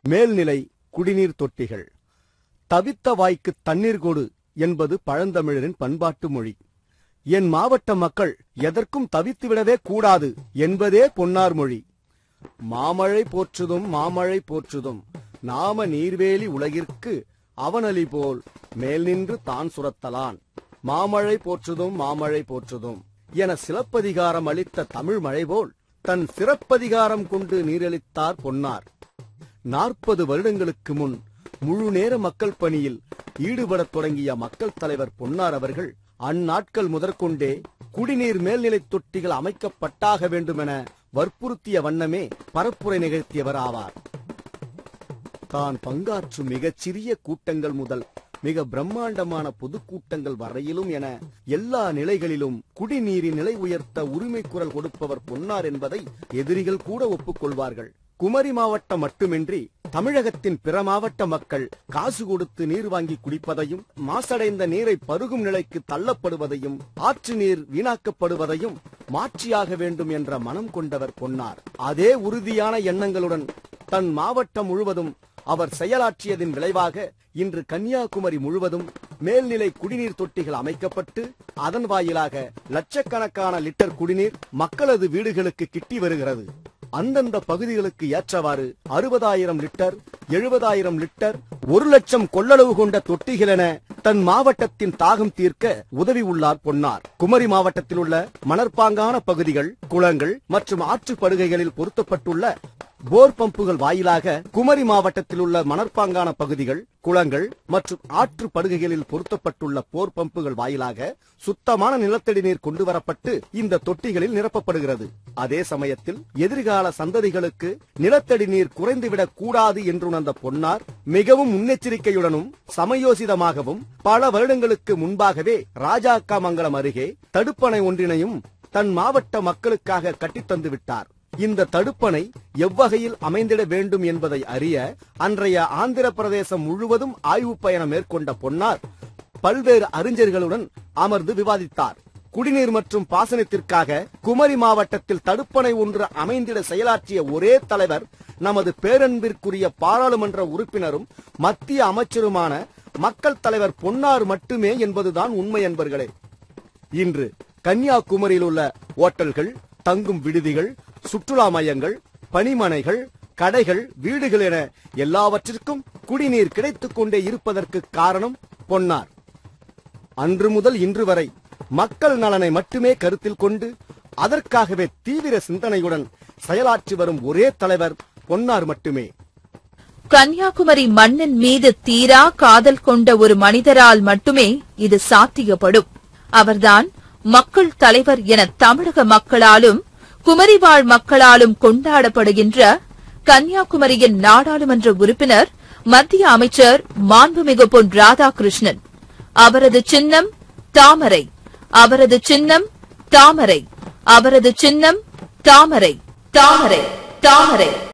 மேல்நிலை குடிநீர் தொட்டிகள் தவித்த வாய்க்கு தண்ணீர் கொடு என்பது பழந்தமிழரின் பண்பாட்டு மொழி என் மாவட்ட மக்கள் எதற்கும் தவித்துவிடவே கூடாது என்பதே பொன்னார் மொழி மாமழை போற்றுதும் மாமழை போற்றுதும் நாம நீர்வேலி உலகிற்கு அவனலி போல் மேல் நின்று தான் சுரத்தலான் மாமழை போற்றுதும் மாமழை போற்றுதும் என சிலப்பதிகாரம் அளித்த தமிழ் மழை போல் தன் சிறப்பதிகாரம் கொண்டு நீரளித்தார் பொன்னார் நாற்பது வருடங்களுக்கு முன் முழு நேர மக்கள் பணியில் ஈடுபடத் தொடங்கிய மக்கள் தலைவர் பொன்னார் அவர்கள் அந்நாட்கள் முதற்கொண்டே குடிநீர் மேல்நிலைத் தொட்டிகள் அமைக்கப்பட்டாக வேண்டுமென வற்புறுத்திய வண்ணமே பரப்புரை நிகழ்த்தியவர் ஆவார் தான் பங்காற்றும் மிகச்சிறிய கூட்டங்கள் முதல் மிக பிரம்மாண்டமான பொதுக்கூட்டங்கள் வரையிலும் என எல்லா நிலைகளிலும் குடிநீரின் நிலை உயர்த்த உரிமை குரல் கொடுப்பவர் பொன்னார் என்பதை எதிரிகள் கூட ஒப்புக்கொள்வார்கள் குமரி மாவட்டம் மட்டுமின்றி தமிழகத்தின் பிற மாவட்ட மக்கள் காசு கொடுத்து நீர் வாங்கி குடிப்பதையும் மாசடைந்த நீரை பருகும் நிலைக்கு தள்ளப்படுவதையும் ஆற்று நீர் வீணாக்கப்படுவதையும் மாற்றியாக வேண்டும் என்ற மனம் கொண்டவர் பொன்னார் அதே உறுதியான எண்ணங்களுடன் தன் மாவட்டம் முழுவதும் அவர் செயலாற்றியதின் விளைவாக இன்று கன்னியாகுமரி முழுவதும் மேல்நிலை குடிநீர் தொட்டிகள் அமைக்கப்பட்டு அதன் வாயிலாக லட்சக்கணக்கான லிட்டர் குடிநீர் மக்களது வீடுகளுக்கு கிட்டி வருகிறது அந்தந்த பகுதிகளுக்கு ஏற்றவாறு அறுபதாயிரம் லிட்டர் எழுபதாயிரம் லிட்டர் ஒரு லட்சம் கொள்ளளவு கொண்ட தொட்டிகள் என தன் மாவட்டத்தின் தாகம் தீர்க்க உதவி உள்ளார் பொன்னார் குமரி மாவட்டத்தில் உள்ள மணற்பாங்கான பகுதிகள் குளங்கள் மற்றும் ஆற்று படுகைகளில் பொருத்தப்பட்டுள்ள போர் பம்புகள் வாயிலாக குமரி மாவட்டத்தில் உள்ள மணற்பாங்கான பகுதிகள் குளங்கள் மற்றும் ஆற்று படுகைகளில் பொருத்தப்பட்டுள்ள போர் பம்புகள் வாயிலாக சுத்தமான நிலத்தடி நீர் கொண்டு வரப்பட்டு இந்த தொட்டிகளில் நிரப்பப்படுகிறது அதே சமயத்தில் எதிர்கால சந்ததிகளுக்கு நிலத்தடி நீர் குறைந்துவிடக் கூடாது என்றுணர்ந்த பொன்னார் மிகவும் முன்னெச்சரிக்கையுடனும் சமயோசிதமாகவும் பல வருடங்களுக்கு முன்பாகவே ராஜாக்காமங்கலம் அருகே தடுப்பணை ஒன்றினையும் தன் மாவட்ட மக்களுக்காக கட்டித்தந்து விட்டார் இந்த தடுப்பணை எவ்வகையில் அமைந்திட வேண்டும் என்பதை அறிய அன்றைய ஆந்திர பிரதேசம் முழுவதும் ஆய்வு பயணம் மேற்கொண்ட பொன்னார் பல்வேறு அறிஞர்களுடன் அமர்ந்து விவாதித்தார் குடிநீர் மற்றும் பாசனத்திற்காக குமரி மாவட்டத்தில் தடுப்பணை ஒன்று அமைந்திட செயலாற்றிய ஒரே தலைவர் நமது பேரன்பிற்குரிய பாராளுமன்ற உறுப்பினரும் மத்திய அமைச்சருமான மக்கள் தலைவர் பொன்னார் மட்டுமே என்பதுதான் உண்மை என்பர்களே இன்று கன்னியாகுமரியில் உள்ள ஓட்டல்கள் தங்கும் விடுதிகள் சுற்றுலா மையங்கள் பணிமனைகள் கடைகள் வீடுகள் என எல்லாவற்றிற்கும் குடிநீர் கிடைத்துக் கொண்டே இருப்பதற்கு காரணம் பொன்னார் அன்று முதல் இன்று வரை மக்கள் நலனை மட்டுமே கருத்தில் கொண்டு அதற்காகவே தீவிர சிந்தனையுடன் செயலாற்றி வரும் ஒரே தலைவர் பொன்னார் மட்டுமே கன்னியாகுமரி மண்ணின் மீது தீரா காதல் கொண்ட ஒரு மனிதரால் மட்டுமே இது சாத்தியப்படும் அவர்தான் மக்கள் தலைவர் என தமிழக மக்களாலும் குமரி வாழ் மக்களாலும் கொண்டாடப்படுகின்ற கன்னியாகுமரியின் நாடாளுமன்ற உறுப்பினர் மத்திய அமைச்சர் மாண்புமிகு பொன் ராதாகிருஷ்ணன் அவரது சின்னம் தாமரை அவரது சின்னம் தாமரை அவரது சின்னம் தாமரை தாமரை தாமரை